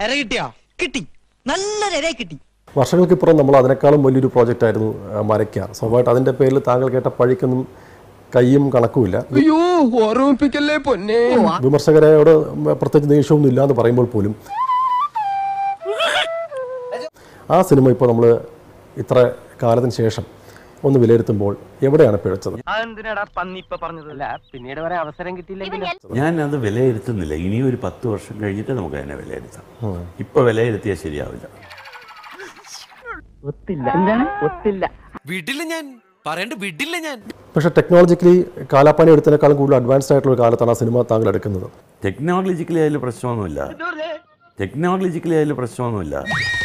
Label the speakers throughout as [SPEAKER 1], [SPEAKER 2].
[SPEAKER 1] എര കിട്ടിയോ കിട്ടി നല്ലൊരു എര കിട്ടി
[SPEAKER 2] വർഷങ്ങൾക്കിപ്പുറം നമ്മൾ അതിനേക്കാളും വലിയൊരു പ്രോജക്റ്റ് ആയിരുന്നു ആ, മരയ്ക്കാർ സ്വാഭാവികമായിട്ട് അതിന്റെ പേരിൽ താങ്കൾ കേട്ട പഴിക്കൊന്നും കയ്യും കണക്കുമില്ല
[SPEAKER 3] അയ്യോ ഓർമ്മിപ്പിക്കല്ലേ പൊന്നെ
[SPEAKER 2] വിമർശകരോട് പ്രത്യേകിച്ച് ദേഷ്യമൊന്നും ഇല്ല എന്ന് പറയുമ്പോൾ പോലും ആ സിനിമ ഇപ്പോൾ നമ്മൾ ഇത്ര കാലത്തിന് ശേഷം ഒന്ന് വിലയിരുത്തുമ്പോൾ എവിടെയാണ് പിഴച്ചത്
[SPEAKER 1] അതെന്തിനാടാ പന്നി ഇപ്പൊ പറഞ്ഞതല്ല പിന്നീട് വരെ അവസരം കിട്ടിയില്ലെങ്കിൽ
[SPEAKER 4] ഞാൻ അത് വിലയിരുത്തുന്നില്ല ഇനി ഒരു പത്ത് വർഷം കഴിഞ്ഞിട്ട് നമുക്ക് അതിനെ വിലയിരുത്താം ഇപ്പൊ വിലയിരുത്തിയാൽ ശരിയാവില്ല
[SPEAKER 1] ഒത്തില്ല എന്താണ് ഒത്തില്ല
[SPEAKER 3] വിടില്ല ഞാൻ പറയണ്ട വിടില്ല ഞാൻ
[SPEAKER 2] പക്ഷേ ടെക്നോളജിക്കലി കാലാപ്പാനി എടുത്തതിനേക്കാളും കൂടുതൽ അഡ്വാൻസ്ഡ് ആയിട്ടുള്ള ഒരു കാലത്താണ് ആ സിനിമ താങ്കൾ എടുക്കുന്നത്
[SPEAKER 4] ടെക്നോളജിക്കലി അതിൽ പ്രശ്നമൊന്നുമില്ല ടെക്നോളജിക്കലി അതിൽ പ്രശ്നമൊന്നുമില്ല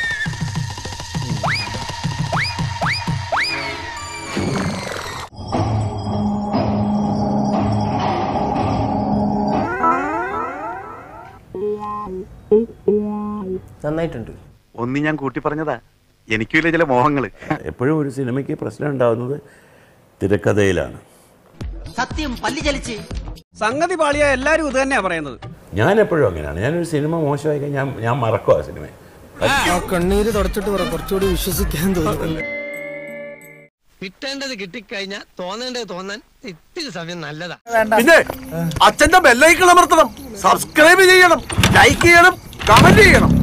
[SPEAKER 1] നന്നായിട്ടുണ്ട്
[SPEAKER 5] ഒന്ന് ഞാൻ കൂട്ടി പറഞ്ഞതാ എനിക്കില്ല ചില മോഹങ്ങള്
[SPEAKER 4] എപ്പോഴും ഒരു സിനിമയ്ക്ക് പ്രശ്നം ഉണ്ടാകുന്നത് തിരക്കഥയിലാണ്
[SPEAKER 1] സത്യം പല്ലി ചലിച്ച്
[SPEAKER 6] സംഗതി പാളിയ എല്ലാരും ഇത് തന്നെയാ പറയുന്നത്
[SPEAKER 4] ഞാൻ എപ്പോഴും അങ്ങനെയാണ് ഞാനൊരു സിനിമ മോശമായി കഴിഞ്ഞാൽ ഞാൻ ഞാൻ മറക്കും ആ സിനിമയെ
[SPEAKER 3] കണ്ണീര് തുടച്ചിട്ട് പറ കുറച്ചുകൂടി വിശ്വസിക്കാൻ തോന്നുന്നു
[SPEAKER 7] കിട്ടേണ്ടത് കിട്ടിക്കഴിഞ്ഞാൽ തോന്നേണ്ടത് തോന്നാൻ ഇത്തിരി സമയം നല്ലതാ
[SPEAKER 3] പിന്നെ അച്ഛന്റെ ബെല്ലൈക്കൾ അമർത്തണം സബ്സ്ക്രൈബ് ചെയ്യണം ലൈക്ക് ചെയ്യണം കമന്റ് ചെയ്യണം